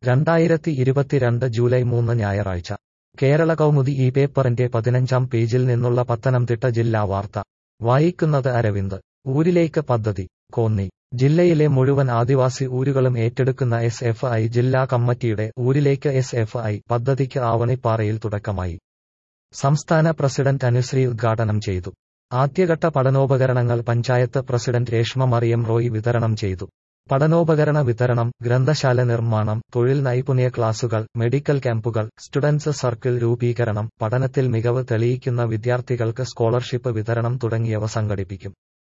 രണ്ടായിരത്തി ഇരുപത്തിരണ്ട് ജൂലൈ മൂന്ന് ഞായറാഴ്ച കേരള കൗമുദി ഈ പേപ്പറിന്റെ പതിനഞ്ചാം പേജിൽ നിന്നുള്ള പത്തനംതിട്ട ജില്ലാ വാർത്ത വായിക്കുന്നത് അരവിന്ദ് ഊരിലേക്ക് പദ്ധതി കോന്നി ജില്ലയിലെ മുഴുവൻ ആദിവാസി ഊരുകളും ഏറ്റെടുക്കുന്ന എസ് എഫ് ഐ ജില്ലാ കമ്മിറ്റിയുടെ ഊരിലേക്ക് എസ് എഫ് ഐ പദ്ധതിക്ക് ആവണിപ്പാറയിൽ തുടക്കമായി സംസ്ഥാന പ്രസിഡന്റ് അനുശ്രീ ഉദ്ഘാടനം ചെയ്തു ആദ്യഘട്ട പഠനോപകരണങ്ങൾ പഞ്ചായത്ത് പ്രസിഡന്റ് രേഷ്മ മറിയം റോയ് വിതരണം ചെയ്തു പഠനോപകരണ വിതരണം ഗ്രന്ഥശാല നിർമ്മാണം തൊഴിൽ നൈപുണ്യ ക്ലാസുകൾ മെഡിക്കൽ ക്യാമ്പുകൾ സ്റ്റുഡൻസ് സർക്കിൾ രൂപീകരണം പഠനത്തിൽ മികവ് തെളിയിക്കുന്ന വിദ്യാർത്ഥികൾക്ക് സ്കോളർഷിപ്പ് വിതരണം തുടങ്ങിയവ സംഘടിപ്പിക്കും